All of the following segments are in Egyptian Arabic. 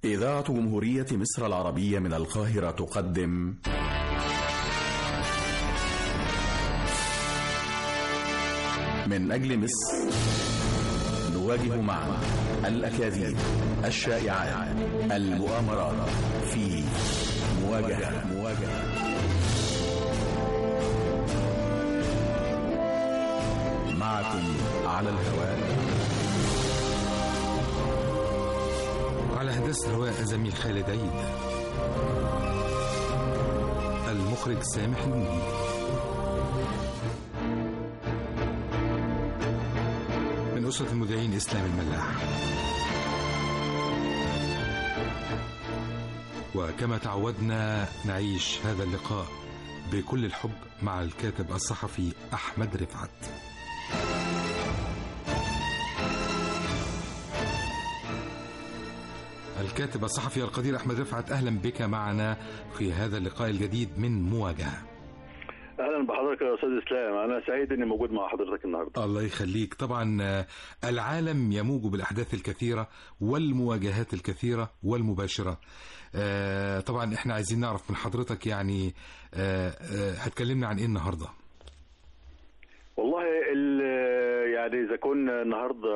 إذاعة جمهورية مصر العربية من القاهرة تقدم من أجل مصر نواجه معا الأكاذيب الشائعات المؤامرات في مواجهة مواجهة معكم على الهواء على هندسة الهواء زميل خالد عيد المخرج سامح المنيب من أسرة المذيعين إسلام الملاح وكما تعودنا نعيش هذا اللقاء بكل الحب مع الكاتب الصحفي أحمد رفعت الكاتب الصحفي القدير أحمد رفعت أهلا بك معنا في هذا اللقاء الجديد من مواجهة اهلا بحضرتك يا استاذ اسلام انا سعيد اني موجود مع حضرتك النهارده الله يخليك طبعا آه، العالم يموج بالأحداث الكثيرة والمواجهات الكثيرة والمباشرة آه، طبعا احنا عايزين نعرف من حضرتك يعني آه، آه، هتكلمنا عن ايه النهارده والله ال- يعني اذا كنا النهارده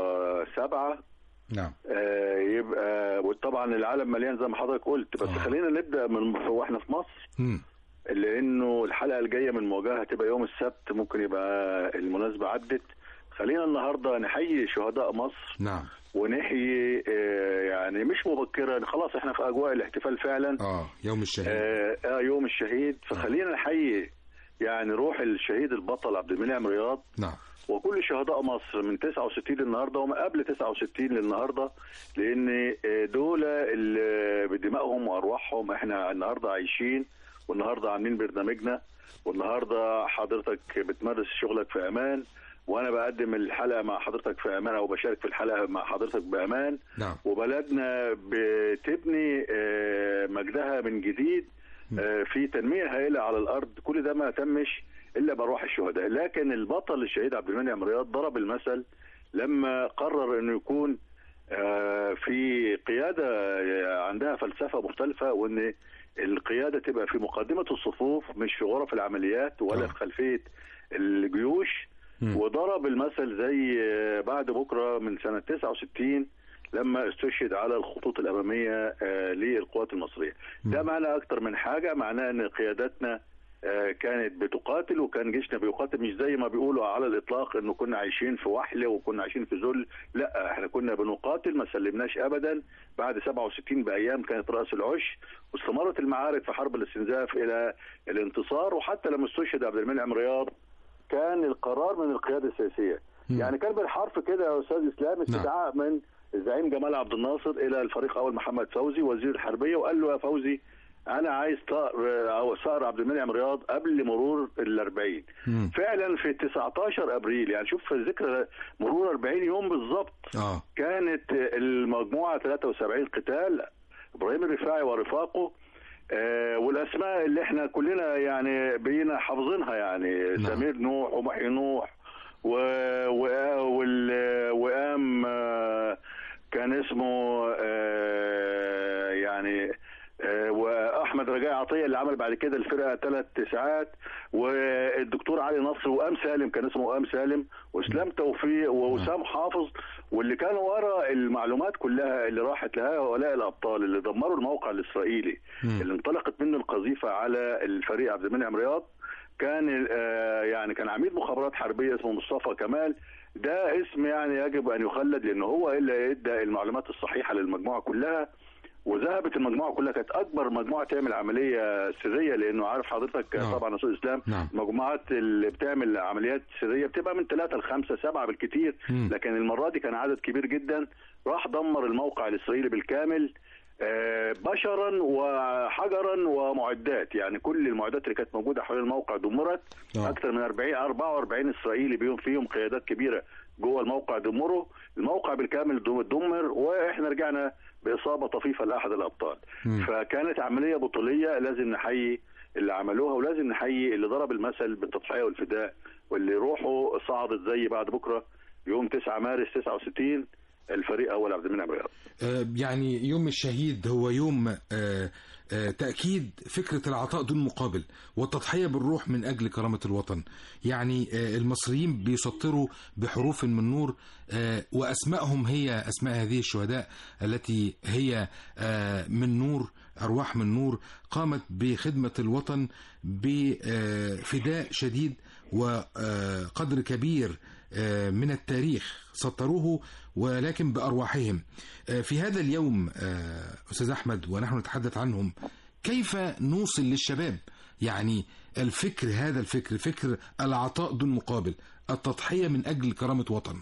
سبعة نعم آه، يبقى وطبعا العالم مليان زي ما حضرتك قلت بس آه. خلينا نبدا من واحنا في مصر مم. لانه الحلقه الجايه من مواجهه هتبقى يوم السبت ممكن يبقى المناسبه عدت خلينا النهارده نحيي شهداء مصر نعم ونحيي آه، يعني مش مبكرا خلاص احنا في اجواء الاحتفال فعلا اه يوم الشهيد آه آه، يوم الشهيد فخلينا نحيي يعني روح الشهيد البطل عبد المنعم رياض نعم وكل شهداء مصر من 69 للنهارده وما قبل 69 للنهارده لان آه، دول اللي بدمائهم وارواحهم احنا النهارده عايشين والنهارده عاملين برنامجنا والنهارده حضرتك بتمارس شغلك في امان وانا بقدم الحلقه مع حضرتك في امان او بشارك في الحلقه مع حضرتك بامان نعم وبلدنا بتبني آه، مجدها من جديد آه، في تنميه هائله على الارض كل ده ما تمش الا بارواح الشهداء لكن البطل الشهيد عبد المنعم رياض ضرب المثل لما قرر انه يكون آه، في قياده عندها فلسفه مختلفه وان القياده تبقى في مقدمه الصفوف مش في غرف العمليات ولا آه. في خلفيه الجيوش مم. وضرب المثل زي آه، بعد بكره من سنه 69 لما استشهد على الخطوط الاماميه آه، للقوات المصريه. ده معنى اكتر من حاجه معناه ان قياداتنا آه، كانت بتقاتل وكان جيشنا بيقاتل مش زي ما بيقولوا على الاطلاق انه كنا عايشين في وحل وكنا عايشين في ذل، لا احنا كنا بنقاتل ما سلمناش ابدا بعد 67 بايام كانت راس العش واستمرت المعارك في حرب الاستنزاف الى الانتصار وحتى لما استشهد عبد المنعم رياض كان القرار من القياده السياسيه مم. يعني كان بالحرف كده يا استاذ اسلام استدعاء من الزعيم جمال عبد الناصر الى الفريق اول محمد فوزي وزير الحربيه وقال له يا فوزي انا عايز طائر او صقر عبد المنعم رياض قبل مرور ال 40 مم. فعلا في 19 ابريل يعني شوف في ذكرى مرور 40 يوم بالظبط اه كانت المجموعه 73 قتال ابراهيم الرفاعي ورفاقه آه والاسماء اللي احنا كلنا يعني بقينا حافظينها يعني نعم. سمير نوح ومحي نوح و... و... وال... وقام آه كان اسمه آه يعني آه، واحمد رجاء عطيه اللي عمل بعد كده الفرقه ثلاث تسعات والدكتور علي نصر وام سالم كان اسمه ام سالم واسلام توفيق ووسام حافظ واللي كانوا ورا المعلومات كلها اللي راحت لهؤلاء الابطال اللي دمروا الموقع الاسرائيلي مم. اللي انطلقت منه القذيفه على الفريق عبد المنعم رياض كان آه، يعني كان عميد مخابرات حربيه اسمه مصطفى كمال ده اسم يعني يجب ان يخلد لانه هو اللي ادى المعلومات الصحيحه للمجموعه كلها وذهبت المجموعه كلها كانت اكبر مجموعه تعمل عمليه سريه لانه عارف حضرتك نعم. طبعا يا استاذ اسلام نعم. المجموعات اللي بتعمل عمليات سريه بتبقى من ثلاثه لخمسه سبعه بالكثير مم. لكن المره دي كان عدد كبير جدا راح دمر الموقع الاسرائيلي بالكامل آه، بشرا وحجرا ومعدات يعني كل المعدات اللي كانت موجوده حول الموقع دمرت آه. اكثر من 40 44 اسرائيلي بيهم فيهم قيادات كبيره جوه الموقع دمروا الموقع بالكامل دم- دمر واحنا رجعنا باصابه طفيفه لاحد الابطال مم. فكانت عمليه بطوليه لازم نحيي اللي عملوها ولازم نحيي اللي ضرب المثل بالتضحيه والفداء واللي روحه صعدت زي بعد بكره يوم 9 مارس 69 الفريق اول عبد المنعم رياض آه، يعني يوم الشهيد هو يوم آه، آه، تأكيد فكرة العطاء دون مقابل والتضحية بالروح من أجل كرامة الوطن يعني آه، المصريين بيسطروا بحروف من نور آه، وأسمائهم هي أسماء هذه الشهداء التي هي آه، من نور أرواح من نور قامت بخدمة الوطن بفداء شديد وقدر كبير آه، من التاريخ سطروه ولكن بأرواحهم آه، في هذا اليوم آه، أستاذ أحمد ونحن نتحدث عنهم كيف نوصل للشباب يعني الفكر هذا الفكر فكر العطاء دون مقابل التضحية من أجل كرامة وطن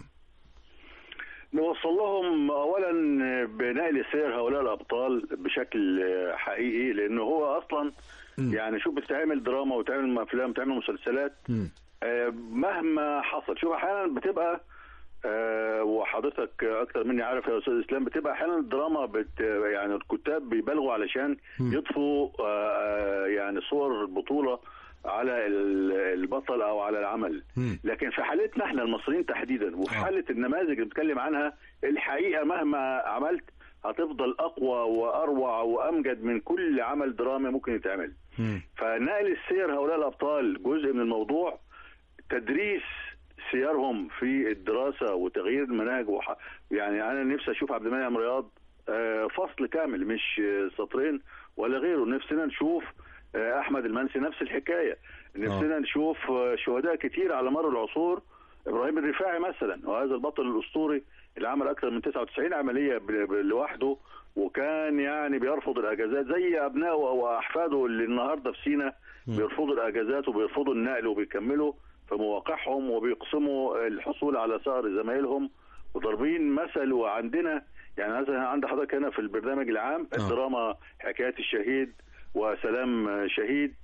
نوصل لهم اولا بنقل سير هؤلاء الابطال بشكل حقيقي لان هو اصلا يعني شوف بتعمل دراما وتعمل افلام وتعمل مسلسلات مم. آه، مهما حصل شوف احيانا بتبقى آه، وحضرتك اكتر مني عارف يا استاذ اسلام بتبقى احيانا الدراما بت يعني الكتاب بيبالغوا علشان يضفوا آه، آه، يعني صور البطوله على ال- البطل او على العمل مم. لكن في حالتنا احنا المصريين تحديدا وفي آه. حاله النماذج اللي بنتكلم عنها الحقيقه مهما عملت هتفضل اقوى واروع وامجد من كل عمل درامي ممكن يتعمل مم. فنقل السير هؤلاء الابطال جزء من الموضوع تدريس سيرهم في الدراسه وتغيير المناهج وح... يعني انا نفسي اشوف عبد المنعم رياض آه، فصل كامل مش آه، سطرين ولا غيره نفسنا نشوف آه، احمد المنسي نفس الحكايه نفسنا نشوف آه، شهداء كتير على مر العصور ابراهيم الرفاعي مثلا وهذا البطل الاسطوري اللي عمل اكثر من 99 عمليه ب- ب- لوحده وكان يعني بيرفض الاجازات زي ابنائه واحفاده اللي النهارده في سينا بيرفضوا الاجازات وبيرفضوا النقل وبيكملوا في مواقعهم وبيقسموا الحصول على ثأر زمايلهم وضاربين مثل وعندنا يعني مثلا عند حضرتك هنا في البرنامج العام آه. الدراما حكايه الشهيد وسلام شهيد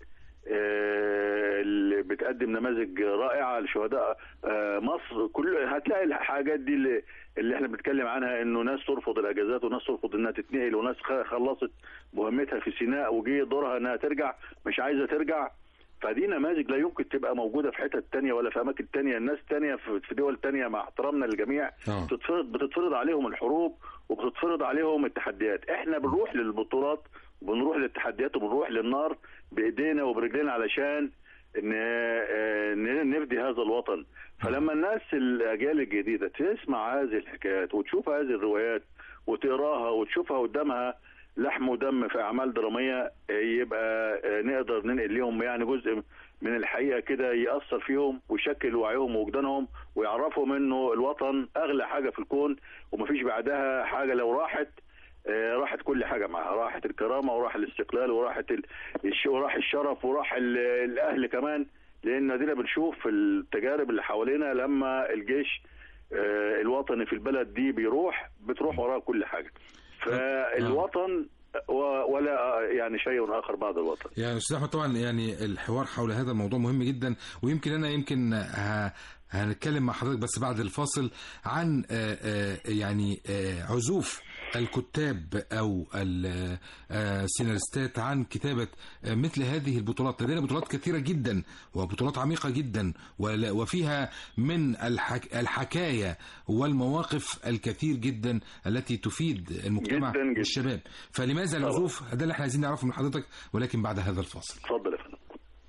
آه، اللي بتقدم نماذج رائعه لشهداء آه، مصر كل هتلاقي الحاجات دي اللي, اللي احنا بنتكلم عنها انه ناس ترفض الاجازات وناس ترفض انها تتنقل وناس خ- خلصت مهمتها في سيناء وجه دورها انها ترجع مش عايزه ترجع فدي نماذج لا يمكن تبقى موجوده في حتت تانية ولا في اماكن تانية الناس تانية في في دول تانية مع احترامنا للجميع آه. بتتفرض بتتفرض عليهم الحروب وبتتفرض عليهم التحديات احنا بنروح للبطولات وبنروح للتحديات وبنروح للنار بايدينا وبرجلينا علشان ن- آه، ن- نفدي هذا الوطن فلما الناس الاجيال الجديده تسمع هذه الحكايات وتشوف هذه الروايات وتقراها وتشوفها قدامها لحم ودم في اعمال دراميه آه، يبقى آه، نقدر ننقل لهم يعني جزء من الحقيقه كده ياثر فيهم ويشكل وعيهم ووجدانهم ويعرفوا انه الوطن اغلى حاجه في الكون ومفيش بعدها حاجه لو راحت آه، راحت كل حاجه معاها راحت الكرامه وراح الاستقلال وراحت ال- الش- وراح الشرف وراح ال- الاهل كمان لان ادينا بنشوف في التجارب اللي حوالينا لما الجيش آه، الوطني في البلد دي بيروح بتروح وراه كل حاجه فالوطن و- ولا يعني شيء اخر بعد الوطن يعني استاذ احمد طبعا يعني الحوار حول هذا الموضوع مهم جدا ويمكن انا يمكن ه- هنتكلم مع حضرتك بس بعد الفاصل عن آه، آه، يعني آه، عزوف الكتاب او ال- آه، السيناريستات عن كتابه آه، مثل هذه البطولات لدينا بطولات كثيره جدا وبطولات عميقه جدا ولا- وفيها من الحك الحكايه والمواقف الكثير جدا التي تفيد المجتمع جداً جداً. والشباب فلماذا العزوف ده اللي احنا عايزين نعرفه من حضرتك ولكن بعد هذا الفاصل اتفضل يا فندم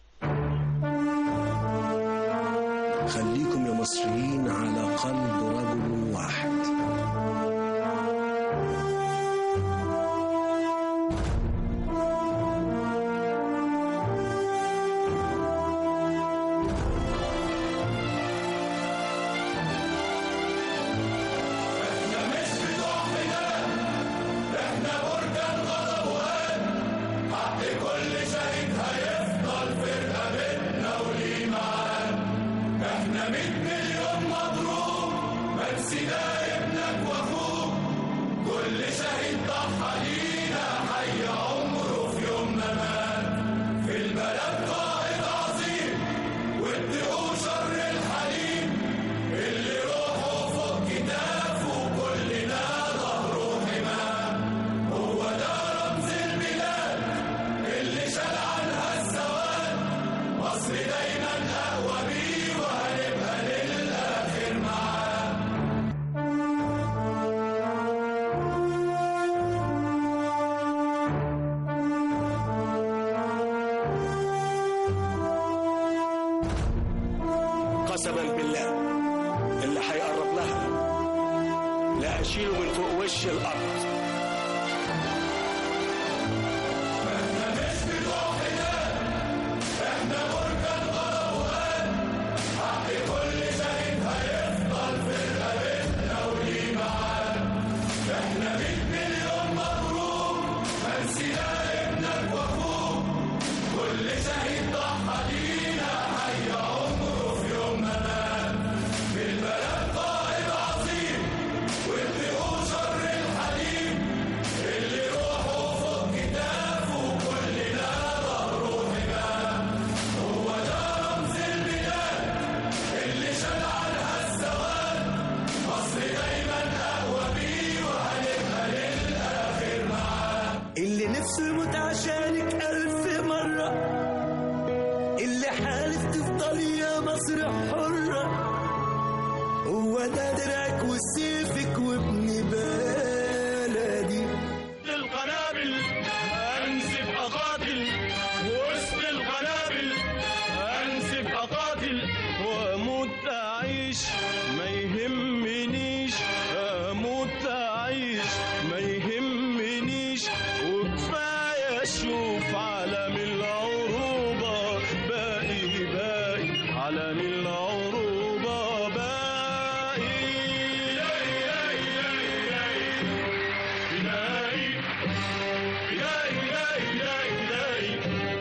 خليكم يا مصريين على قلب رجل واحد احنا 100 مليون مبروك بس دايم قسما بالله اللي هيقرب لها لا اشيله من فوق وش الارض اللي نفسه يموت عشانك ألف مرة اللي حالف تفضل يا مصر حرة هو ده درعك وسيفك وابن بلدي القنابل انسب اقاتل وسط القنابل انسب اقاتل واموت اعيش ما يهمنيش اموت اعيش ما يهمنيش وكفايه اشوف عالم العروبه باقي باقي عالم العروبه باقي فدائي فدائي فدائي فدائي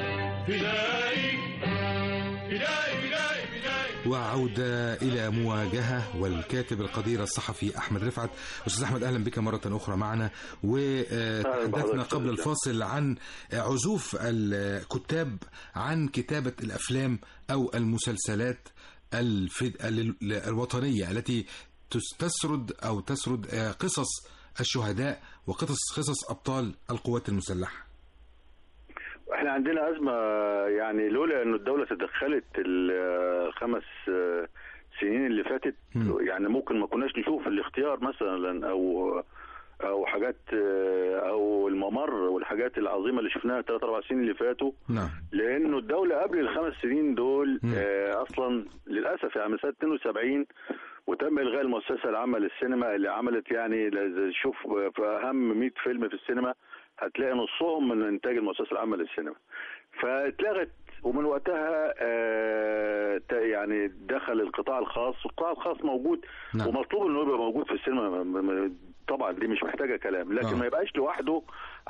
فدائي فدائي فدائي فدائي وعودة إلى مواجهة والكاتب القدير الصحفي أحمد رفعت أستاذ أحمد أهلا بك مرة أخرى معنا وتحدثنا بحضرتك. قبل الفاصل عن عزوف الكتاب عن كتابة الأفلام أو المسلسلات الفد... ال- الوطنية التي تس- تسرد أو تسرد قصص الشهداء وقصص قصص أبطال القوات المسلحة احنا عندنا ازمه يعني لولا انه الدوله تدخلت الخمس سنين اللي فاتت مم. يعني ممكن ما كناش نشوف الاختيار مثلا او او حاجات او الممر والحاجات العظيمه اللي شفناها ثلاث اربع سنين اللي فاتوا نعم لانه الدوله قبل الخمس سنين دول مم. آه، اصلا للاسف يعني من سنه 72 وتم الغاء المؤسسه العامه للسينما اللي عملت يعني ل- شوف في اهم 100 فيلم في السينما هتلاقي نصهم من انتاج المؤسسه العامه للسينما فاتلغت ومن وقتها آه، ت- يعني دخل القطاع الخاص والقطاع الخاص موجود نعم. ومطلوب انه يبقى موجود في السينما م- م- طبعا دي مش محتاجه كلام لكن آه. ما يبقاش لوحده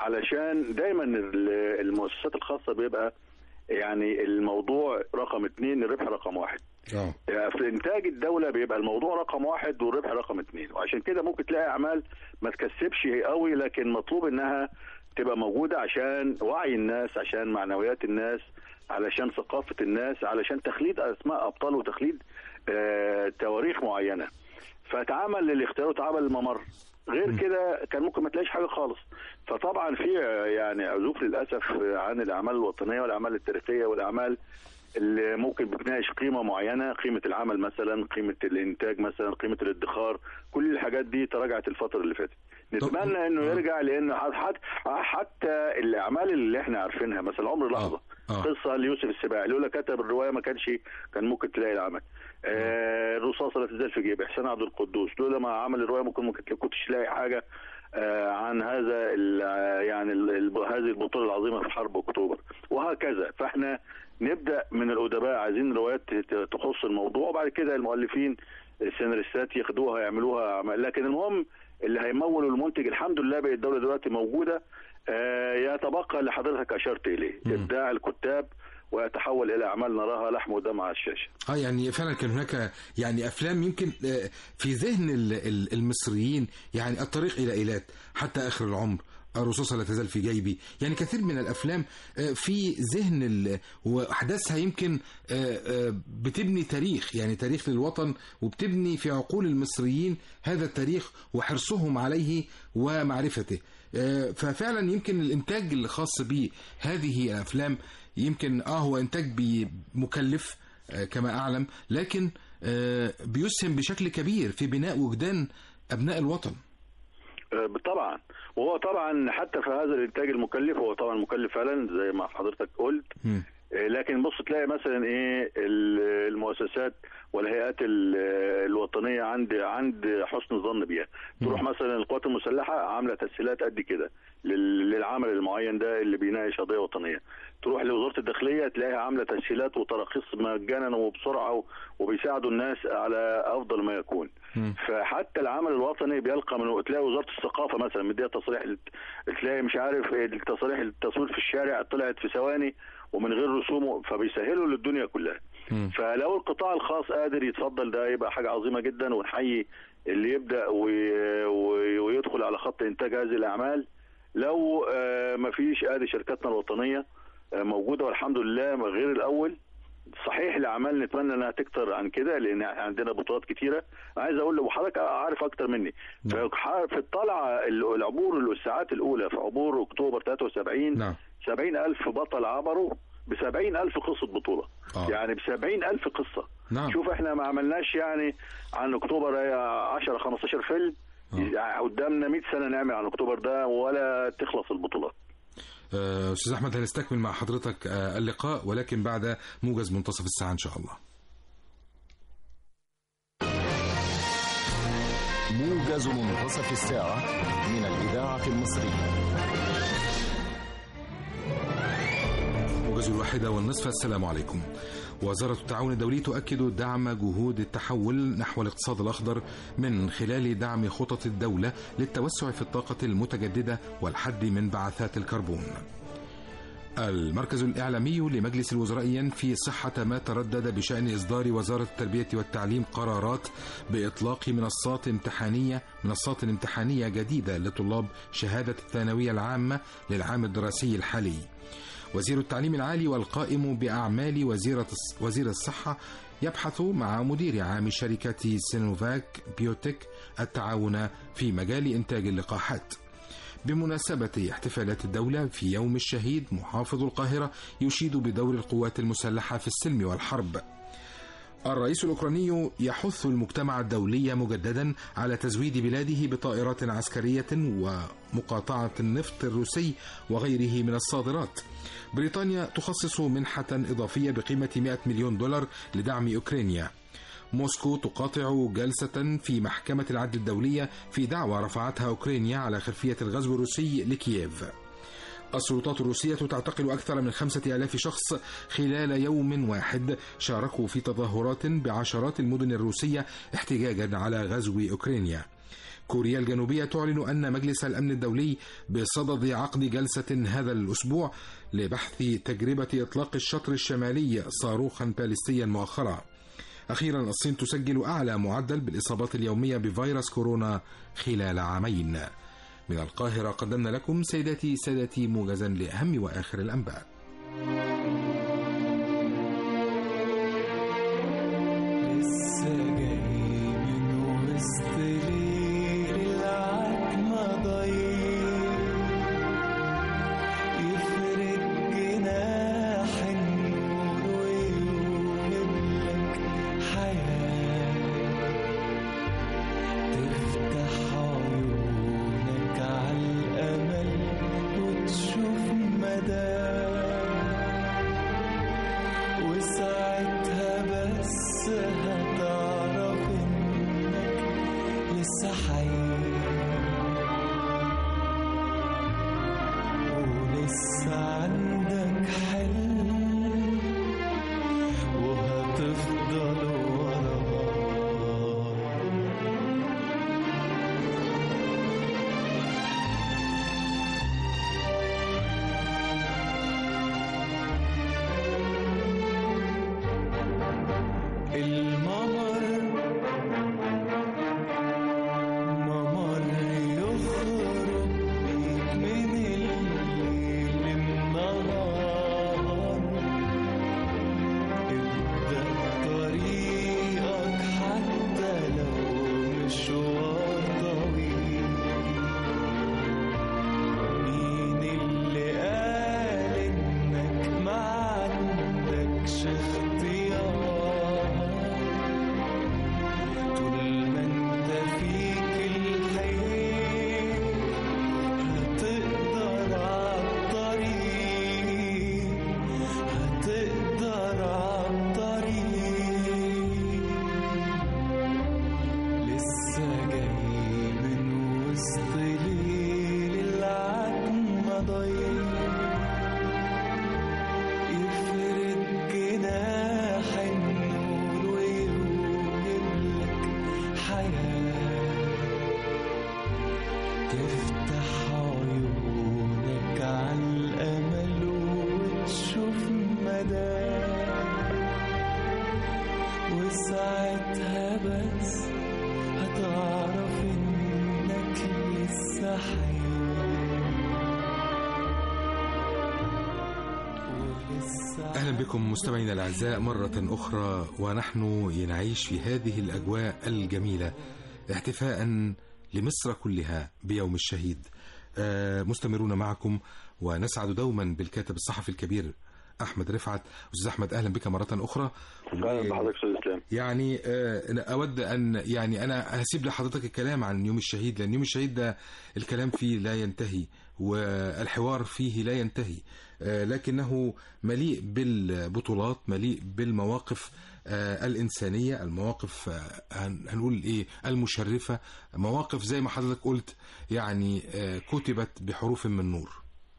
علشان دايما ال- المؤسسات الخاصه بيبقى يعني الموضوع رقم اثنين الربح رقم واحد اه يعني في انتاج الدوله بيبقى الموضوع رقم واحد والربح رقم اثنين وعشان كده ممكن تلاقي اعمال ما تكسبش قوي لكن مطلوب انها تبقى موجوده عشان وعي الناس عشان معنويات الناس علشان ثقافه الناس علشان تخليد اسماء ابطال وتخليد آه تواريخ معينه فتعمل الاختيار وتعمل الممر غير كده كان ممكن ما تلاقيش حاجه خالص فطبعا في آه، يعني عزوف للاسف آه، عن الاعمال الوطنيه والاعمال التاريخيه والاعمال اللي ممكن بتناقش قيمه معينه قيمه العمل مثلا قيمه الانتاج مثلا قيمه الادخار كل الحاجات دي تراجعت الفتره اللي فاتت نتمنى انه يرجع لان حتى حتى الاعمال اللي احنا عارفينها مثلا عمر لحظه آه. قصه ليوسف السباعي لولا كتب الروايه ما كانش كان ممكن تلاقي العمل آه الرصاصه لا تزال في جيبي احسان عبد القدوس لولا ما عمل الروايه ممكن ممكن كنتش تلاقي حاجه آه عن هذا ال- آه، يعني ال- ال- هذه البطوله العظيمه في حرب اكتوبر وهكذا فاحنا نبدا من الادباء عايزين روايات ت- تخص الموضوع وبعد كده المؤلفين السيناريستات ياخدوها يعملوها عمل. لكن المهم اللي هيمول المنتج الحمد لله بقت الدوله دلوقتي موجوده آه يتبقى اللي حضرتك اشرت اليه ابداع الكتاب ويتحول الى اعمال نراها لحم ودم على الشاشه اه يعني فعلا كان هناك يعني افلام يمكن آه، في ذهن ال- ال- المصريين يعني الطريق الى ايلات حتى اخر العمر الرصاصة لا تزال في جيبي يعني كثير من الافلام آه، في ذهن ال- واحداثها يمكن آه، آه، بتبني تاريخ يعني تاريخ للوطن وبتبني في عقول المصريين هذا التاريخ وحرصهم عليه ومعرفته آه، ففعلا يمكن الانتاج الخاص بهذه الافلام يمكن اه هو انتاج بي- مكلف آه، كما اعلم لكن آه، بيسهم بشكل كبير في بناء وجدان ابناء الوطن آه، طبعا وهو طبعا حتى في هذا الانتاج المكلف هو طبعا مكلف فعلا زي ما حضرتك قلت مم. آه، لكن بص تلاقي مثلا ايه ال- المؤسسات والهيئات ال- الوطنيه عند عند حسن الظن بيها تروح مثلا القوات المسلحه عامله تسهيلات قد كده لل- للعمل المعين ده اللي بيناقش قضيه وطنيه تروح لوزاره الداخليه تلاقيها عامله تسهيلات وتراخيص مجانا وبسرعه و- وبيساعدوا الناس على افضل ما يكون فحتى العمل الوطني بيلقى من تلاقي وزاره الثقافه مثلا مديها تصريح لت- تلاقي مش عارف التصاريح التصوير في الشارع طلعت في ثواني ومن غير رسوم فبيسهلوا للدنيا كلها فلو القطاع الخاص قادر يتفضل ده يبقى حاجه عظيمه جدا ونحيي اللي يبدا وي- وي- ويدخل على خط انتاج هذه الاعمال لو آه، ما فيش ادي شركاتنا الوطنيه آه، موجوده والحمد لله غير الاول صحيح الاعمال نتمنى انها تكتر عن كده لان عندنا بطولات كتيره عايز اقول له وحضرتك عارف اكتر مني فح- في الطلعه ال- العبور الساعات الاولى في عبور اكتوبر 73 نعم 70 ألف بطل عبروا ب 70 ألف قصة بطولة آه. يعني ب 70 ألف قصة نعم. شوف احنا ما عملناش يعني عن اكتوبر هي 10 15 فيلم يعني قدامنا 100 سنة نعمل عن اكتوبر ده ولا تخلص البطولات آه، استاذ احمد هنستكمل مع حضرتك آه، اللقاء ولكن بعد موجز منتصف الساعه ان شاء الله موجز منتصف الساعة من الإذاعة المصرية موجز الواحدة والنصف السلام عليكم وزارة التعاون الدولي تؤكد دعم جهود التحول نحو الاقتصاد الأخضر من خلال دعم خطط الدولة للتوسع في الطاقة المتجددة والحد من بعثات الكربون المركز الإعلامي لمجلس الوزراء ينفي صحة ما تردد بشأن إصدار وزارة التربية والتعليم قرارات بإطلاق منصات امتحانية منصات امتحانية جديدة لطلاب شهادة الثانوية العامة للعام الدراسي الحالي وزير التعليم العالي والقائم بأعمال وزيرة وزير الصحة يبحث مع مدير عام شركة سينوفاك بيوتك التعاون في مجال إنتاج اللقاحات بمناسبة احتفالات الدولة في يوم الشهيد محافظ القاهرة يشيد بدور القوات المسلحة في السلم والحرب الرئيس الأوكراني يحث المجتمع الدولي مجددا على تزويد بلاده بطائرات عسكرية ومقاطعة النفط الروسي وغيره من الصادرات بريطانيا تخصص منحة إضافية بقيمة 100 مليون دولار لدعم أوكرانيا موسكو تقاطع جلسة في محكمة العدل الدولية في دعوى رفعتها أوكرانيا على خلفية الغزو الروسي لكييف السلطات الروسية تعتقل أكثر من خمسة آلاف شخص خلال يوم واحد شاركوا في تظاهرات بعشرات المدن الروسية احتجاجا على غزو أوكرانيا كوريا الجنوبية تعلن أن مجلس الأمن الدولي بصدد عقد جلسة هذا الأسبوع لبحث تجربة إطلاق الشطر الشمالي صاروخا باليستيا مؤخرا أخيرا الصين تسجل أعلى معدل بالإصابات اليومية بفيروس كورونا خلال عامين من القاهرة قدمنا لكم سيداتي سادتي موجزا لأهم وآخر الأنباء لسه جاي من وسط ليل العتمة ضيق يفرد جناح النور ويوهب لك حياة تفتح عيونك عالأمل وتشوف مدى وساعتها بس هتعرف انك لسه حي ولسه عندك حلم وهتفضل وراه الممر ممر يخرج بيك من الليل أهلا بكم مستمعينا الأعزاء مرة أخرى ونحن نعيش في هذه الأجواء الجميلة احتفاء لمصر كلها بيوم الشهيد آه، مستمرون معكم ونسعد دوما بالكاتب الصحفي الكبير أحمد رفعت أستاذ أحمد أهلا بك مرة أخرى اهلا بحضرتك استاذ اسلام يعني آه، أنا أود أن يعني أنا هسيب لحضرتك الكلام عن يوم الشهيد لأن يوم الشهيد ده الكلام فيه لا ينتهي والحوار فيه لا ينتهي آه، لكنه مليء بالبطولات مليء بالمواقف آه، الإنسانية المواقف آه، هن- هنقول إيه المشرفة مواقف زي ما حضرتك قلت يعني آه، كتبت بحروف من نور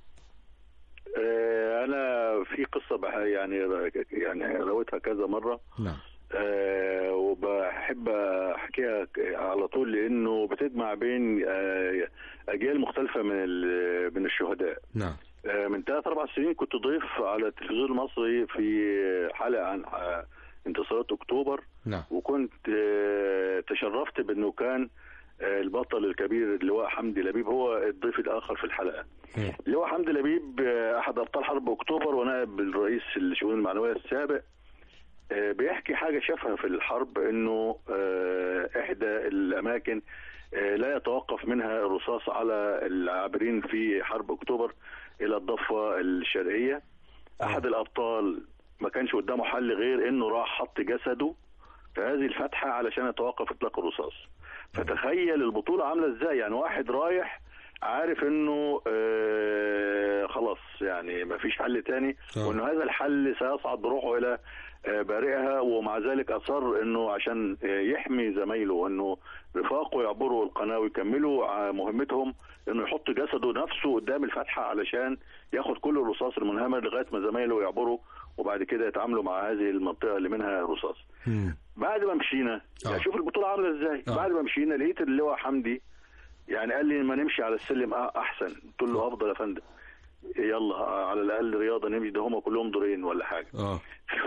آه، انا في قصه بح يعني يعني رويتها كذا مره نعم آه، وبحب احكيها على طول لانه بتجمع بين آه، اجيال مختلفه من ال- من الشهداء نعم آه، من ثلاث اربع سنين كنت ضيف على التلفزيون المصري في حلقه عن آه، انتصارات اكتوبر نعم وكنت آه، تشرفت بانه كان آه، البطل الكبير اللواء حمدي لبيب هو الضيف الاخر في الحلقه. مم. اللواء حمدي لبيب آه، احد ابطال حرب اكتوبر ونائب الرئيس الشؤون المعنويه السابق آه، بيحكي حاجه شافها في الحرب انه آه، احدى الاماكن آه، لا يتوقف منها الرصاص على العابرين في حرب اكتوبر الى الضفه الشرقيه. احد الابطال ما كانش قدامه حل غير انه راح حط جسده في هذه الفتحه علشان يتوقف اطلاق الرصاص. فتخيل البطوله عامله ازاي يعني واحد رايح عارف انه آه خلاص يعني ما فيش حل تاني آه. وانه هذا الحل سيصعد بروحه الى آه بارئها ومع ذلك اصر انه عشان آه يحمي زمايله وانه رفاقه يعبروا القناه ويكملوا ع- مهمتهم انه يحط جسده نفسه قدام الفتحه علشان ياخد كل الرصاص المنهمر لغايه ما زمايله يعبروا وبعد كده يتعاملوا مع هذه المنطقه اللي منها الرصاص. مم. بعد ما مشينا آه. يعني شوف البطوله عامله ازاي آه. بعد ما مشينا لقيت اللواء حمدي يعني قال لي ما نمشي على السلم أه احسن قلت له افضل يا فندم يلا آه، على الاقل رياضه نمشي ده هم كلهم دورين ولا حاجه اه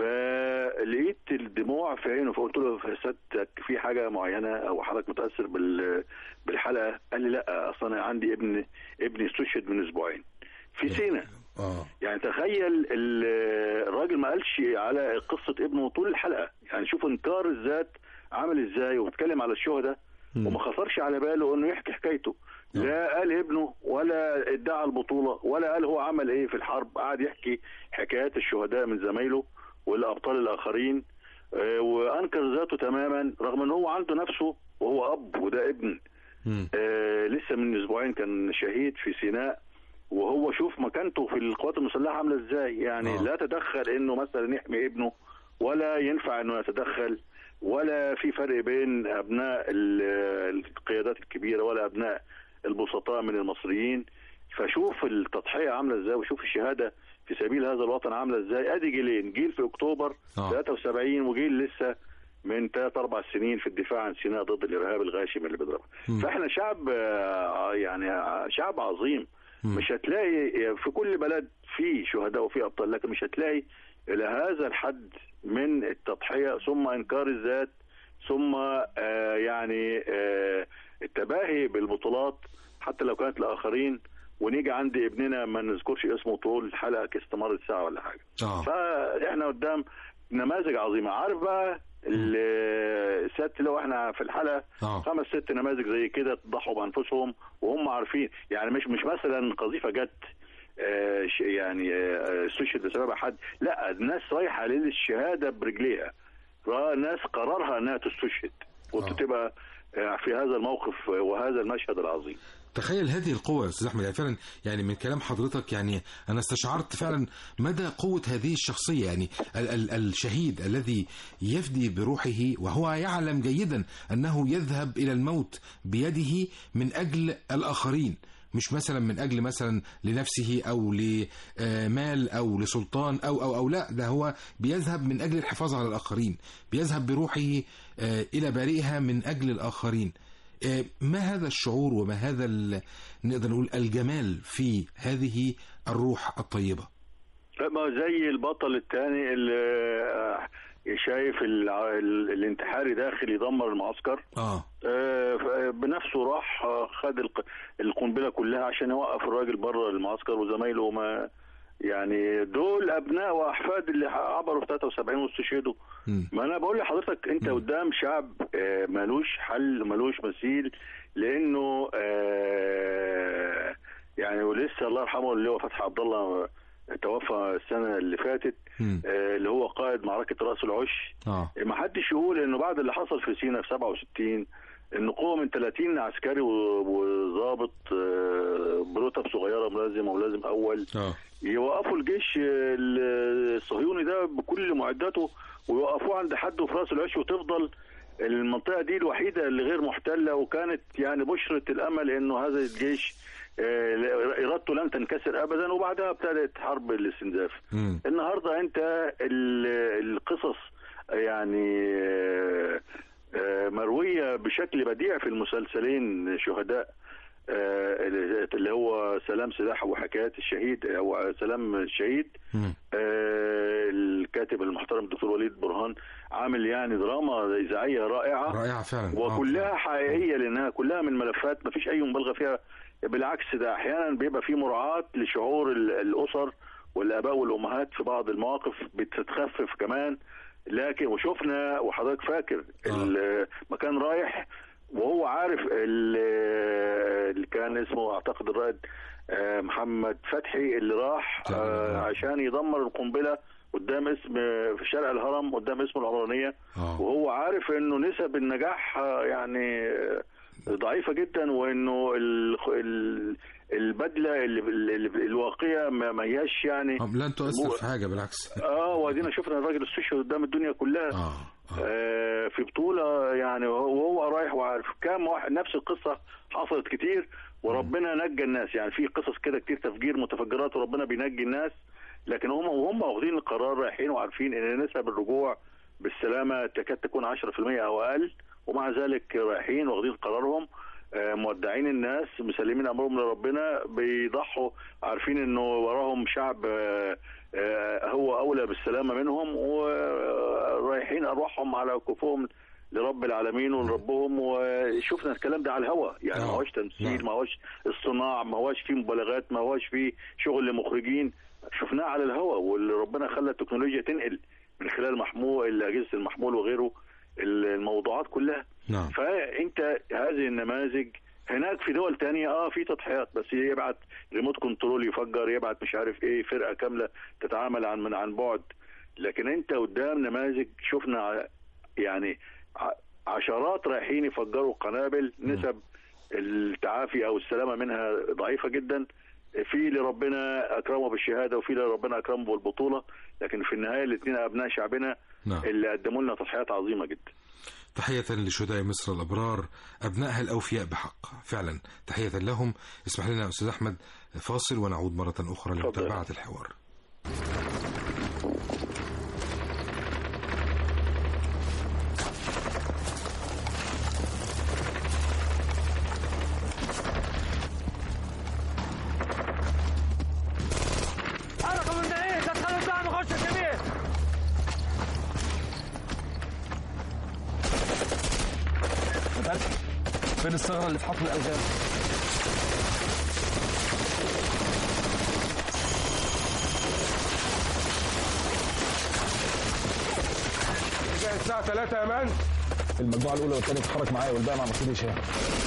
فلقيت الدموع في عينه فقلت له يا سيادتك في حاجه معينه او حضرتك متاثر بال بالحلقه قال لي لا اصل انا عندي ابن ابني استشهد من اسبوعين في سينا اه يعني تخيل ال- الراجل ما قالش على قصه ابنه طول الحلقه يعني شوف انكار الذات عامل ازاي وبيتكلم على الشهداء وما خطرش على باله انه يحكي حكايته لا قال ابنه ولا ادعى البطوله ولا قال هو عمل ايه في الحرب قعد يحكي حكايات الشهداء من زمايله والابطال الاخرين آه، وانكر ذاته تماما رغم ان هو عنده نفسه وهو اب وده ابن مم. آه لسه من اسبوعين كان شهيد في سيناء وهو شوف مكانته في القوات المسلحه عامله ازاي يعني آه. آه. لا تدخل انه مثلا يحمي ابنه ولا ينفع انه يتدخل ولا في فرق بين ابناء ال- القيادات الكبيره ولا ابناء البسطاء من المصريين فشوف التضحيه عامله ازاي وشوف الشهاده في سبيل هذا الوطن عامله ازاي ادي جيلين جيل في اكتوبر آه. 73 وجيل لسه من ثلاث اربع سنين في الدفاع عن سيناء ضد الارهاب الغاشم اللي بيضربها مم. فاحنا شعب آه، يعني آه، شعب عظيم مم. مش هتلاقي في كل بلد في شهداء وفي ابطال لكن مش هتلاقي الى هذا الحد من التضحيه ثم انكار الذات ثم آه، يعني آه، التباهي بالبطولات حتى لو كانت الاخرين ونيجي عند ابننا ما نذكرش اسمه طول الحلقه استمرت ساعه ولا حاجه اه فاحنا قدام نماذج عظيمه عارف بقى ال- الست لو احنا في الحلقه آه. خمس ست نماذج زي كده ضحوا بانفسهم وهم عارفين يعني مش مش مثلا قذيفه جت آه، ش- يعني آه، استشهد بسبب حد لا الناس رايحه للشهاده برجليها را- ناس قرارها انها تستشهد آه. وتبقى آه، في هذا الموقف وهذا المشهد العظيم تخيل هذه القوة يا أستاذ أحمد يعني فعلا يعني من كلام حضرتك يعني أنا استشعرت فعلا مدى قوة هذه الشخصية يعني ال- ال- الشهيد الذي يفدي بروحه وهو يعلم جيدا أنه يذهب إلى الموت بيده من أجل الآخرين مش مثلا من اجل مثلا لنفسه او لمال او لسلطان او او او لا ده هو بيذهب من اجل الحفاظ على الاخرين بيذهب بروحه آه، الى بارئها من اجل الاخرين آه، ما هذا الشعور وما هذا ال- نقدر نقول الجمال في هذه الروح الطيبة ما زي البطل الثاني اللي آه، شايف الع- ال- الانتحاري داخل يدمر المعسكر اه آه، ف- بنفسه راح آه، خد الق- القنبله كلها عشان يوقف الراجل بره المعسكر وزمايله ما يعني دول ابناء واحفاد اللي عبروا في 73 واستشهدوا مم. ما انا بقول لحضرتك انت قدام شعب آه، ملوش حل ملوش مثيل لانه آه، يعني ولسه الله يرحمه اللي هو فتحي عبد الله توفى السنه اللي فاتت مم. آه، اللي هو قائد معركه راس العش اه ما حدش يقول انه بعد اللي حصل في سينا في 67 ان قوه من 30 عسكري و- وضابط آه، برتب صغيره ملازم وملازم اول اه يوقفوا الجيش الصهيوني ده بكل معداته ويوقفوه عند حده في راس العش وتفضل المنطقه دي الوحيده اللي غير محتله وكانت يعني بشره الامل انه هذا الجيش آه، ارادته لن تنكسر ابدا وبعدها ابتدت حرب الاستنزاف. مم. النهارده انت ال- القصص يعني آه، آه، مرويه بشكل بديع في المسلسلين شهداء آه، اللي هو سلام سلاح وحكايات الشهيد او سلام الشهيد مم. آه، الكاتب المحترم الدكتور وليد برهان عامل يعني دراما اذاعيه رائعه رائعه فعلا آه، وكلها حقيقيه لانها كلها من ملفات ما فيش اي مبالغه فيها بالعكس ده احيانا بيبقى في مراعاه لشعور ال- الاسر والاباء والامهات في بعض المواقف بتتخفف كمان لكن وشفنا وحضرتك فاكر ال- ما كان رايح وهو عارف ال- اللي كان اسمه اعتقد الرائد آه، محمد فتحي اللي راح آه، عشان يدمر القنبله قدام اسم في شارع الهرم قدام اسمه العمرانيه آه. وهو عارف انه نسب النجاح آه، يعني آه، ضعيفه جدا وانه ال- ال- البدله اللي اللي- الواقيه ما ما هياش يعني آه، لن تؤثر في حاجه بالعكس اه وادينا شفنا الراجل استشهد قدام الدنيا كلها اه آه في بطولة يعني وهو رايح وعارف كام واحد نفس القصة حصلت كتير وربنا نجى الناس يعني في قصص كده كتير تفجير متفجرات وربنا بينجي الناس لكن هم وهم واخدين القرار رايحين وعارفين ان نسب الرجوع بالسلامة تكاد تكون 10% او اقل ومع ذلك رايحين واخدين قرارهم آه، مودعين الناس مسلمين امرهم لربنا بيضحوا عارفين انه وراهم شعب آه، آه، هو اولى بالسلامه منهم ورايحين ارواحهم على كفوهم لرب العالمين ولربهم وشفنا الكلام ده على الهوا يعني ما آه. هوش تمثيل نعم. ما هوش اصطناع ما هوش فيه مبالغات ما هوش فيه شغل لمخرجين شفناه على الهوا واللي ربنا خلى التكنولوجيا تنقل من خلال محمول اجهزه المحمول وغيره الموضوعات كلها نعم فانت هذه النماذج هناك في دول تانية اه في تضحيات بس يبعت ريموت كنترول يفجر يبعت مش عارف ايه فرقه كامله تتعامل عن من عن بعد لكن انت قدام نماذج شفنا ع- يعني ع- عشرات رايحين يفجروا قنابل نسب التعافي او السلامه منها ضعيفه جدا في اللي ربنا اكرمه بالشهاده وفي اللي ربنا اكرمه بالبطوله لكن في النهايه الاثنين ابناء شعبنا نعم. اللي قدموا لنا تضحيات عظيمه جدا تحية لشهداء مصر الأبرار أبنائها الأوفياء بحق فعلا تحية لهم اسمح لنا يا أستاذ أحمد فاصل ونعود مرة أخرى اتفضل. لمتابعة الحوار حركة من بعيد لا تخلوا الدعم يخش الكبير فين الثغرة اللي في حقل الألغام؟ الساعة 3 يا مان المجموعة الأولى والثانية تتحرك معايا والباقي مع مسؤول هشام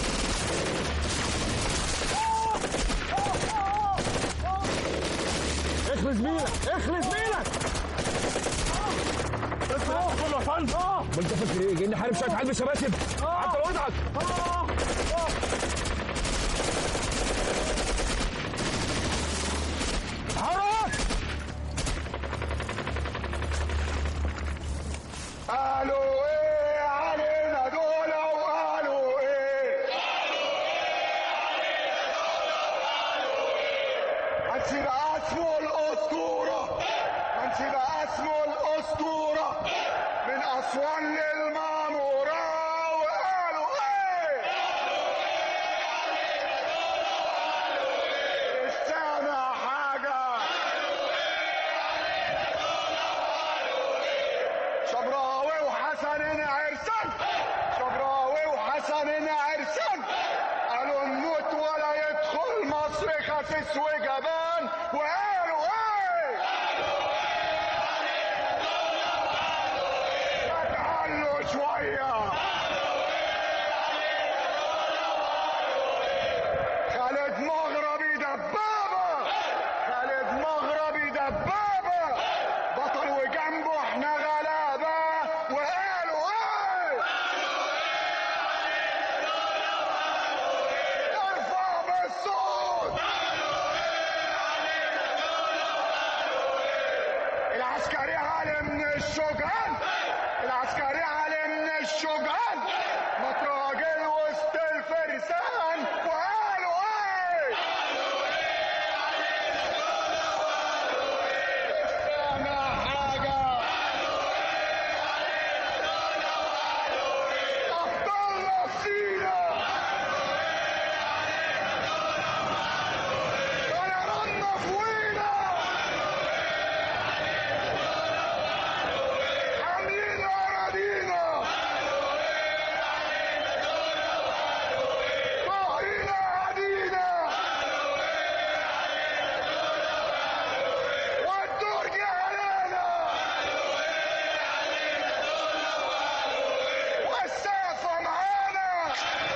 اخلص بيلك اخلص بيلك بس كله يا فندم امال انت فاكر ايه؟ جايين نحارب شوية عيال بشباشب حتى لو اضحك اتحرك قالوا ايه علينا دول وقالوا ايه هنسيب اسمه الاسطوره هنسيب اسمه الاسطوره من اسوان للمعموره وقالوا ايه مش سامع حاجه شبراوي وحسن عرسان شبراوي وحسن عرسان قالوا نموت ولا يدخل مصر خسيس وجبان وقالوا ايه العسكري علي من الشجعان العسكري علي من الشجعان متراجل وسط الفرسان وقالوا ايه سامع حاجة أبطالنا سينا طيراننا فوينا حاملين أراضينا ظاهرين أهالينا والدور جهلانا والسقف معانا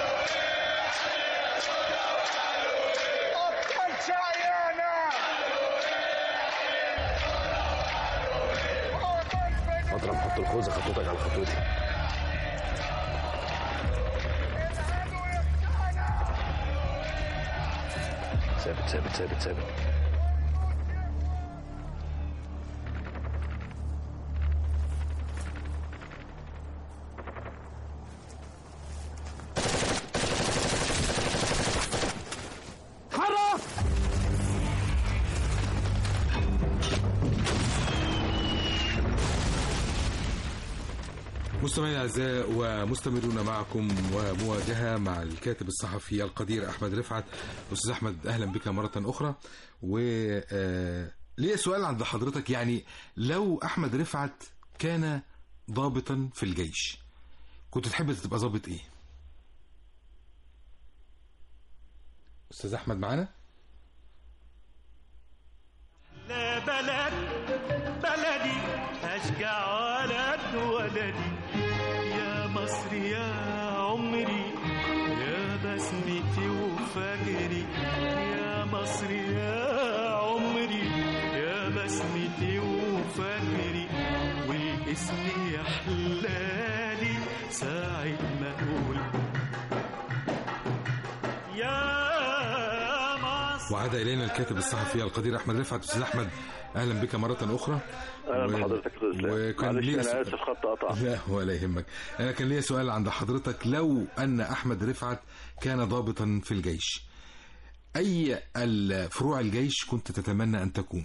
أبطال شقيانا اضرب خط الخوذه خطوتك على خطوتي ثابت ثابت ثابت ثابت مستمعينا الاعزاء ومستمرون معكم ومواجهه مع الكاتب الصحفي القدير احمد رفعت استاذ احمد اهلا بك مره اخرى و آه، ليا سؤال عند حضرتك يعني لو احمد رفعت كان ضابطا في الجيش كنت تحب تبقى ضابط ايه استاذ احمد معانا لا بلد بلدي أشجع ولد ولدي يا مصر يا عمري يا بسمتي وفجري يا مصر يا عمري يا بسمتي وفجري والاسم يحلالي ساعة ما أقول يا مصر وعاد الينا الكاتب الصحفي القدير احمد رفعت استاذ احمد اهلا بك مره اخرى اهلا و- بحضرتك يا استاذ اسلام وكان معلش لي انا سؤال- اسف خط قطع لا ولا يهمك انا كان ليا سؤال عند حضرتك لو ان احمد رفعت كان ضابطا في الجيش اي الفروع الجيش كنت تتمنى ان تكون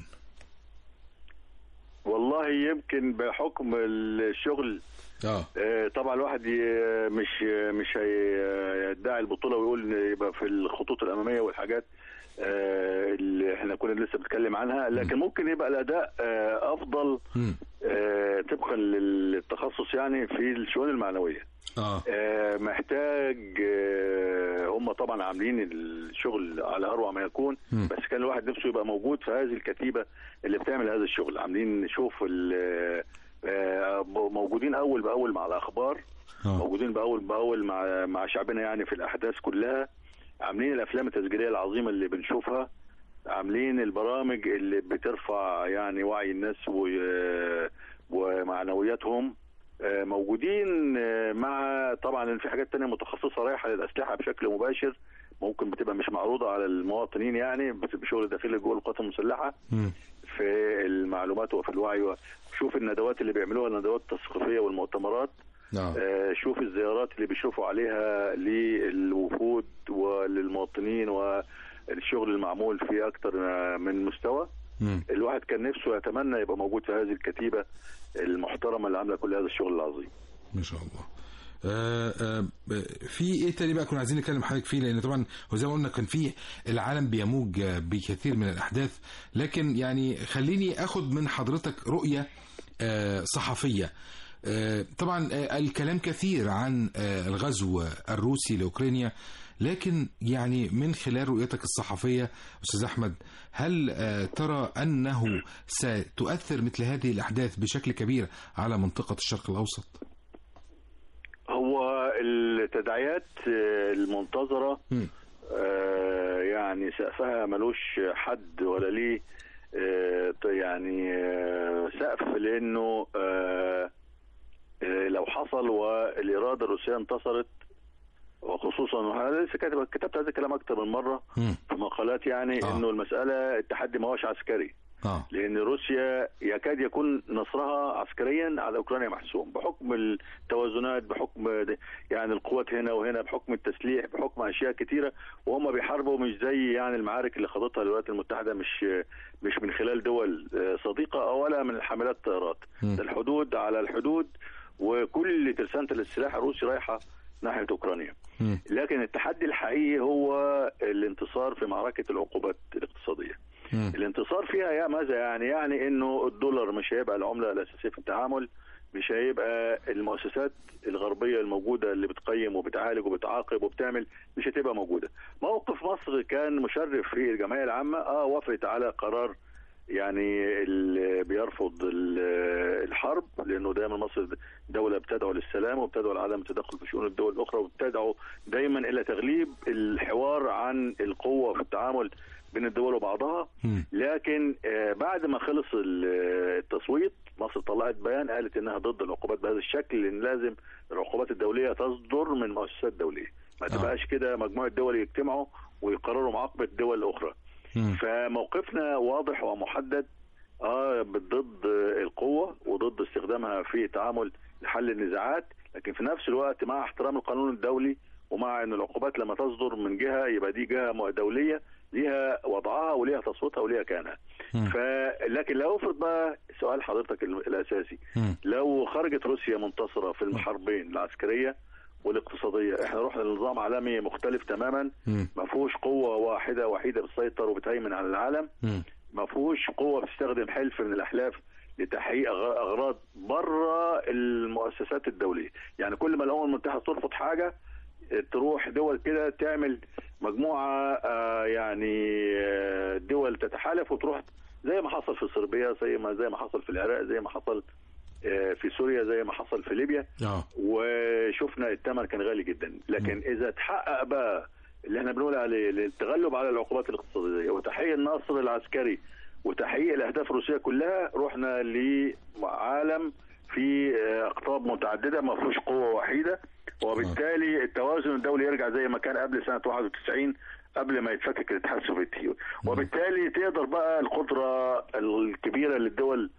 والله يمكن بحكم الشغل اه آه، طبعا الواحد ي- مش مش هيدعي البطوله ويقول إن يبقى في الخطوط الاماميه والحاجات آه، اللي احنا كنا لسه بنتكلم عنها لكن ممكن يبقى الاداء آه، افضل مم. آه، طبقا للتخصص يعني في الشؤون المعنويه اه آه، محتاج آه، هم طبعا عاملين الشغل على اروع ما يكون مم. بس كان الواحد نفسه يبقى موجود في هذه الكتيبه اللي بتعمل هذا الشغل عاملين نشوف ال- آه، موجودين اول باول مع الاخبار اه موجودين باول باول مع مع شعبنا يعني في الاحداث كلها عاملين الافلام التسجيليه العظيمه اللي بنشوفها عاملين البرامج اللي بترفع يعني وعي الناس و- ومعنوياتهم آه، موجودين آه، مع طبعا في حاجات تانية متخصصة رايحة للأسلحة بشكل مباشر ممكن بتبقى مش معروضة على المواطنين يعني بتبقى شغل داخلي جوه القوات المسلحة مم. في المعلومات وفي الوعي شوف الندوات اللي بيعملوها الندوات التثقيفية والمؤتمرات اه آه، شوف الزيارات اللي بيشوفوا عليها للوفود وللمواطنين والشغل المعمول في اكتر من مستوى مم. الواحد كان نفسه يتمنى يبقى موجود في هذه الكتيبه المحترمه اللي عامله كل هذا الشغل العظيم ما شاء الله آه آه في ايه تاني بقى كنا عايزين نتكلم حضرتك فيه لان طبعا هو زي ما قلنا كان في العالم بيموج آه، بكثير من الاحداث لكن يعني خليني اخد من حضرتك رؤيه آه صحفيه آه طبعا آه الكلام كثير عن آه الغزو الروسي لاوكرانيا لكن يعني من خلال رؤيتك الصحفيه استاذ احمد هل آه ترى انه ستؤثر مثل هذه الاحداث بشكل كبير على منطقه الشرق الاوسط؟ هو التداعيات آه، المنتظره مم. آه، يعني سقفها ملوش حد ولا ليه آه، ط- يعني آه، سقف لانه آه، آه، لو حصل والاراده الروسيه انتصرت وخصوصا وانا لسه كاتب كتبت هذا الكلام اكتر من مره مم. في مقالات يعني آه. انه المساله التحدي ما هوش عسكري اه لان روسيا يكاد يكون نصرها عسكريا على اوكرانيا محسوم بحكم التوازنات بحكم د- يعني القوات هنا وهنا بحكم التسليح بحكم اشياء كتيره وهم بيحاربوا مش زي يعني المعارك اللي خاضتها الولايات المتحده مش مش من خلال دول آه، صديقه ولا من حاملات الطيارات مم. ده الحدود على الحدود وكل ترسانه السلاح الروسي رايحه ناحيه اوكرانيا مم. لكن التحدي الحقيقي هو الانتصار في معركه العقوبات الاقتصاديه مم. الانتصار فيها يا ماذا يعني يعني انه الدولار مش هيبقى العمله الاساسيه في التعامل مش هيبقى المؤسسات الغربيه الموجوده اللي بتقيم وبتعالج وبتعاقب وبتعمل مش هتبقى موجوده موقف مصر كان مشرف في الجمعيه العامه اه وافقت على قرار يعني اللي بيرفض ال- الحرب لانه دايما مصر دوله بتدعو للسلام وبتدعو لعدم التدخل في شؤون الدول الاخرى وبتدعو دايما الى تغليب الحوار عن القوه في التعامل بين الدول وبعضها مم. لكن آه، بعد ما خلص ال- التصويت مصر طلعت بيان قالت انها ضد العقوبات بهذا الشكل لان لازم العقوبات الدوليه تصدر من مؤسسات دوليه ما آه. تبقاش كده مجموعه دول يجتمعوا ويقرروا معاقبه دول اخرى مم. فموقفنا واضح ومحدد اه ضد القوه وضد استخدامها في التعامل لحل النزاعات لكن في نفس الوقت مع احترام القانون الدولي ومع ان العقوبات لما تصدر من جهه يبقى دي جهه دوليه ليها وضعها وليها تصويتها وليها كيانها. مم. ف لكن لو افرض بقى سؤال حضرتك ال- الاساسي مم. لو خرجت روسيا منتصره في الحربين العسكريه والاقتصاديه احنا رحنا لنظام عالمي مختلف تماما مم. ما فيهوش قوه واحده وحيده بتسيطر وبتهيمن على العالم مم. ما فيهوش قوه بتستخدم حلف من الاحلاف لتحقيق أغ- اغراض بره المؤسسات الدوليه يعني كل ما الامم المتحده ترفض حاجه تروح دول كده تعمل مجموعه آه، يعني آه، دول تتحالف وتروح زي ما حصل في صربيا زي ما زي ما حصل في العراق زي ما حصل آه، في سوريا زي ما حصل في ليبيا اه وشفنا الثمن كان غالي جدا لكن اذا تحقق بقى اللي احنا بنقول عليه التغلب على العقوبات الاقتصاديه وتحقيق النصر العسكري وتحقيق الاهداف الروسيه كلها رحنا لعالم في آه، اقطاب متعدده ما فيهوش قوه وحيده وبالتالي التوازن الدولي يرجع زي ما كان قبل سنه 91 قبل ما يتفكك الاتحاد السوفيتي وبالتالي تقدر بقى القدره الكبيره للدول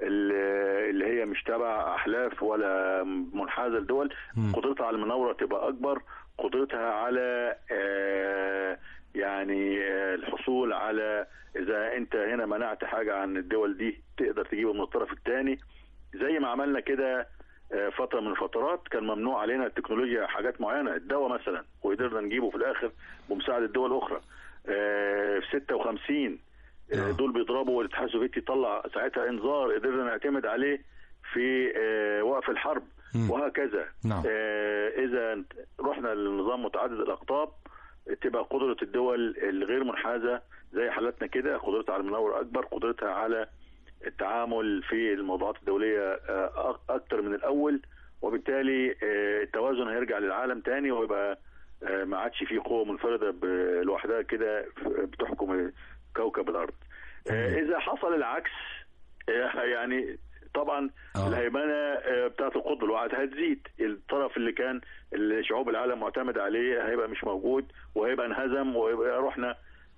اللي اللي هي مش تبع احلاف ولا منحازه لدول مم. قدرتها على المناوره تبقى اكبر قدرتها على آه، يعني آه، الحصول على اذا انت هنا منعت حاجه عن الدول دي تقدر تجيبه من الطرف الثاني زي ما عملنا كده آه، فتره من الفترات كان ممنوع علينا التكنولوجيا حاجات معينه الدواء مثلا وقدرنا نجيبه في الاخر بمساعده دول اخرى آه، في 56 آه، آه. دول بيضربوا والاتحاد السوفيتي طلع ساعتها انذار قدرنا نعتمد عليه في آه، وقف الحرب مم. وهكذا نعم. آه، اذا رحنا لنظام متعدد الاقطاب تبقى قدره الدول الغير منحازه زي حالتنا كده قدرتها على المناوره اكبر قدرتها على التعامل في الموضوعات الدوليه آه، أك- اكتر من الاول وبالتالي آه، التوازن هيرجع للعالم تاني ويبقى آه، ما عادش فيه قوه منفرده ب- لوحدها كده ف- بتحكم كوكب الارض آه، اذا حصل العكس آه، يعني طبعا آه. الهيمنه آه، بتاعت القطب الواحد هتزيد الطرف اللي كان اللي شعوب العالم معتمد عليه هيبقى مش موجود وهيبقى انهزم ويبقى رحنا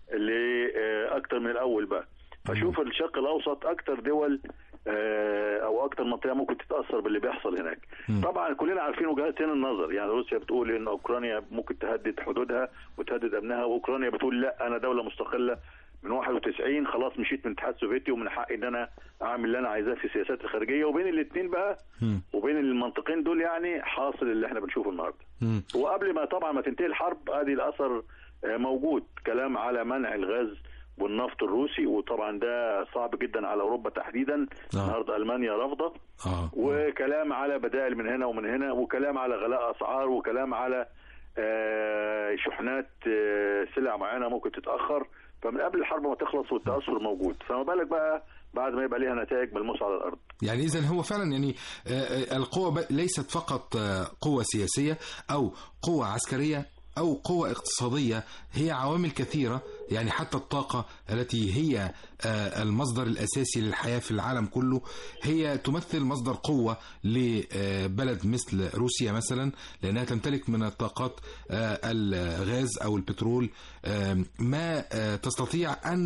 لاكتر من الاول بقى فشوف الشرق الاوسط اكتر دول آه، او اكتر منطقه ممكن تتاثر باللي بيحصل هناك مم. طبعا كلنا عارفين وجهات هنا النظر يعني روسيا بتقول ان اوكرانيا ممكن تهدد حدودها وتهدد امنها واوكرانيا بتقول لا انا دوله مستقله من 91 خلاص مشيت من الاتحاد السوفيتي ومن حقي ان انا اعمل اللي انا عايزاه في سياسات الخارجيه وبين الاثنين بقى مم. وبين المنطقين دول يعني حاصل اللي احنا بنشوفه النهارده مم. وقبل ما طبعا ما تنتهي الحرب ادي الاثر آه، موجود كلام على منع الغاز والنفط الروسي وطبعا ده صعب جدا على اوروبا تحديدا النهارده المانيا رافضه اه وكلام على بدائل من هنا ومن هنا وكلام على غلاء اسعار وكلام على آه، شحنات آه، سلع معينه ممكن تتاخر فمن قبل الحرب ما تخلص والتاثر موجود فما بالك بقى بعد ما يبقى ليها نتائج ملموسه على الارض يعني اذا هو فعلا يعني آه، آه، القوة ب- ليست فقط آه، قوة سياسية او قوة عسكرية او قوة اقتصادية هي عوامل كثيرة يعني حتى الطاقة التي هي آه، المصدر الاساسي للحياة في العالم كله هي تمثل مصدر قوة لبلد مثل روسيا مثلا لانها تمتلك من الطاقات آه، الغاز او البترول آه، ما آه، تستطيع ان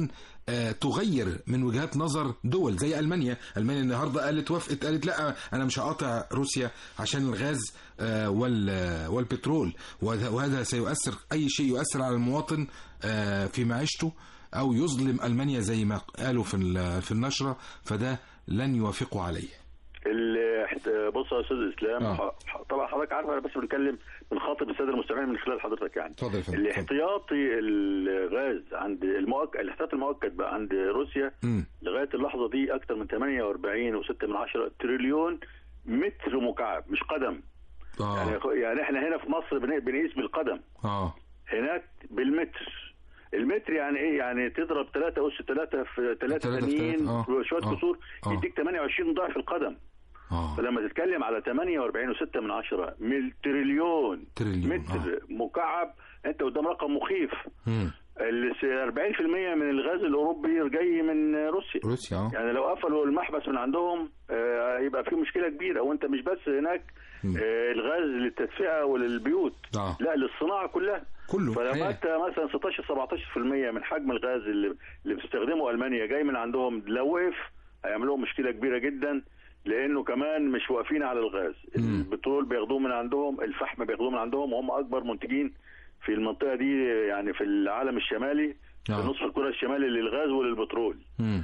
آه، تغير من وجهات نظر دول زي المانيا المانيا النهارده قالت وافقت قالت لا انا مش هقاطع روسيا عشان الغاز آه، وال آه، والبترول وهذا وهذا سيؤثر اي شيء يؤثر على المواطن آه، في معيشته او يظلم المانيا زي ما قالوا في ال- في النشره فده لن يوافقوا عليه ال- بص يا استاذ اسلام آه. ح- طبعا حضرتك عارف انا بس بنتكلم بنخاطب الساده المستمعين من خلال حضرتك يعني اتفضل يا فندم اتفضل. الاحتياطي الغاز عند المؤكد الاحتياطي المؤكد بقى عند روسيا مم. لغايه اللحظه دي اكثر من 48 و6 من 10 تريليون متر مكعب مش قدم اه يعني يعني احنا هنا في مصر بن- بنقيس بالقدم اه هناك بالمتر المتر يعني ايه يعني تضرب 3 اس 3 في 3 تلاتة في تانيين تلاتة، آه، وشويه آه، كسور آه. يديك 28 ضعف القدم اه فلما تتكلم على 48 و6 من عشرة من تريليون تريليون، متر مكعب انت قدام رقم مخيف مم. ال 40% من الغاز الاوروبي جاي من روسيا روسيا اه يعني لو قفلوا المحبس من عندهم آه، يبقى في مشكله كبيره وانت مش بس هناك مم. آه، الغاز للتدفئه وللبيوت آه. لا للصناعه كلها كله فلما حقيقة. انت مثلا 16 17% من حجم الغاز اللي اللي بتستخدمه المانيا جاي من عندهم لو وقف هيعمل لهم مشكله كبيره جدا لانه كمان مش واقفين على الغاز مم. البترول بياخدوه من عندهم الفحم بياخدوه من عندهم وهم اكبر منتجين في المنطقه دي يعني في العالم الشمالي آه. في نصف الكره الشمالي للغاز وللبترول مم.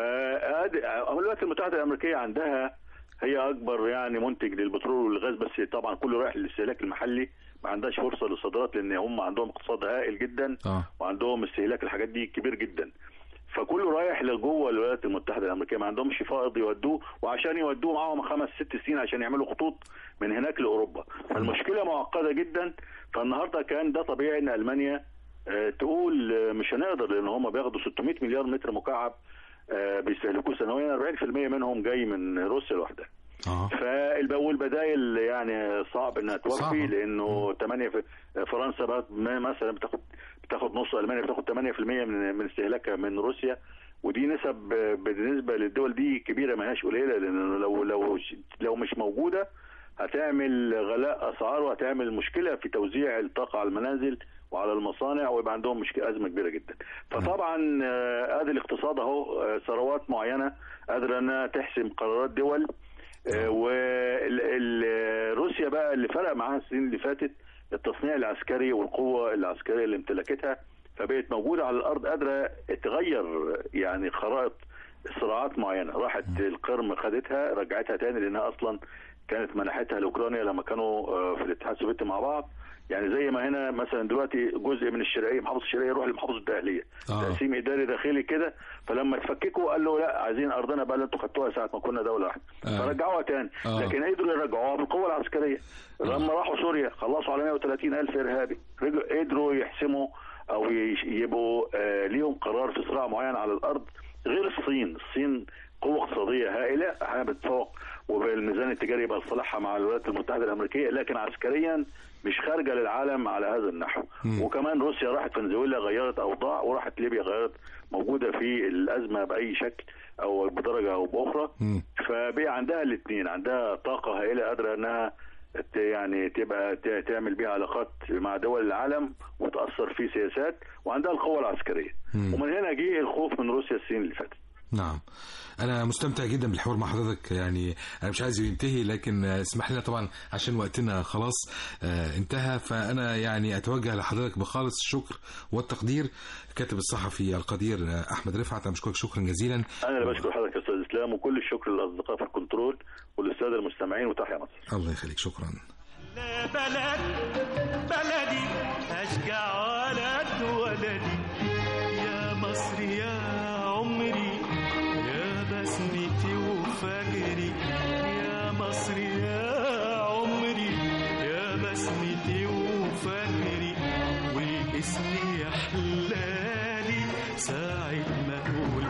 فالولايات المتحده الامريكيه عندها هي اكبر يعني منتج للبترول والغاز بس طبعا كله رايح للاستهلاك المحلي ما عندهاش فرصه للصادرات لان هم عندهم اقتصاد هائل جدا اه وعندهم استهلاك الحاجات دي كبير جدا فكله رايح لجوه الولايات المتحده الامريكيه ما عندهمش فائض يودوه وعشان يودوه معاهم خمس ست سنين عشان يعملوا خطوط من هناك لاوروبا فالمشكله معقده جدا فالنهارده كان ده طبيعي ان المانيا آه، تقول آه، مش هنقدر لان هم بياخدوا 600 مليار متر مكعب آه، بيستهلكوه سنويا 40% منهم جاي من روسيا لوحدها اه فالبول بدائل يعني صعب انها توفي صعبة. لانه 8 في فرنسا بقى م- مثلا بتاخد بتاخد نص المانيا بتاخد 8% من من استهلاكها من روسيا ودي نسب بالنسبه للدول دي كبيره ما هياش قليله لان لو لو لو مش موجوده هتعمل غلاء اسعار وهتعمل مشكله في توزيع الطاقه على المنازل وعلى المصانع ويبقى عندهم مشكله ازمه كبيره جدا. فطبعا آه، ادي الاقتصاد اهو آه، ثروات معينه قادره انها تحسم قرارات دول وروسيا بقى اللي فرق معاها السنين اللي فاتت التصنيع العسكري والقوه العسكريه اللي امتلكتها فبقت موجوده على الارض قادره تغير يعني خرائط صراعات معينه راحت القرم خدتها رجعتها تاني لانها اصلا كانت منحتها لاوكرانيا لما كانوا آه، في الاتحاد السوفيتي مع بعض يعني زي ما هنا مثلا دلوقتي جزء من الشرقيه محافظه الشرقيه يروح لمحافظه الدقهليه آه. تقسيم اداري داخلي كده فلما تفككوا قال له لا عايزين ارضنا بقى اللي انتوا خدتوها ساعه ما كنا دوله واحده آه. فرجعوها تاني آه. لكن قدروا يرجعوها بالقوه العسكريه لما راحوا سوريا خلصوا على 130 الف ارهابي رجعوا قدروا يحسموا او يش- يبقوا آه ليهم قرار في صراع معين على الارض غير الصين الصين قوة اقتصادية هائلة احيانا بتفوق وبالميزان التجاري يبقى لصالحها مع الولايات المتحدة الأمريكية لكن عسكريا مش خارجة للعالم على هذا النحو مم. وكمان روسيا راحت فنزويلا غيرت أوضاع وراحت ليبيا غيرت موجودة في الأزمة بأي شكل أو بدرجة أو بأخرى مم. فبقى عندها الاثنين عندها طاقة هائلة قادرة انها ت- يعني تبقى ت- تعمل بيها علاقات مع دول العالم وتأثر في سياسات وعندها القوة العسكرية مم. ومن هنا جه الخوف من روسيا السنين اللي فاتت نعم أنا مستمتع جدا بالحوار مع حضرتك يعني أنا مش عايزه ينتهي لكن آه، اسمح لنا طبعا عشان وقتنا خلاص آه، انتهى فأنا يعني أتوجه لحضرتك بخالص الشكر والتقدير الكاتب الصحفي القدير آه، أحمد رفعت أنا بشكرك شكرا جزيلا انا اللي بشكر حضرتك يا استاذ اسلام وكل الشكر للاصدقاء في الكنترول وللساده المستمعين وتحيا مصر الله يخليك شكرا لا بلد بلدي أشجع ولد ولدي يا مصر يا عمري يا بسمتي وفجري يا مصر يا عمري يا بسمتي وفجري والاسم يا حلالي ساعة ما أقول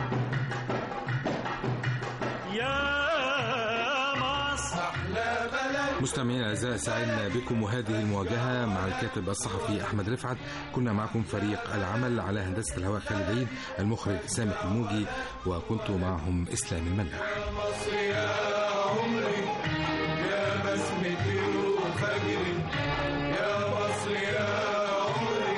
يا مصر مستمعينا الاعزاء سعدنا بكم وهذه المواجهه مع الكاتب الصحفي احمد رفعت كنا معكم فريق العمل على هندسه الهواء خالد عيد المخرج سامح الموجي وكنت معهم اسلام الملاح يا بسمتي وفجري يا مصر يا عمري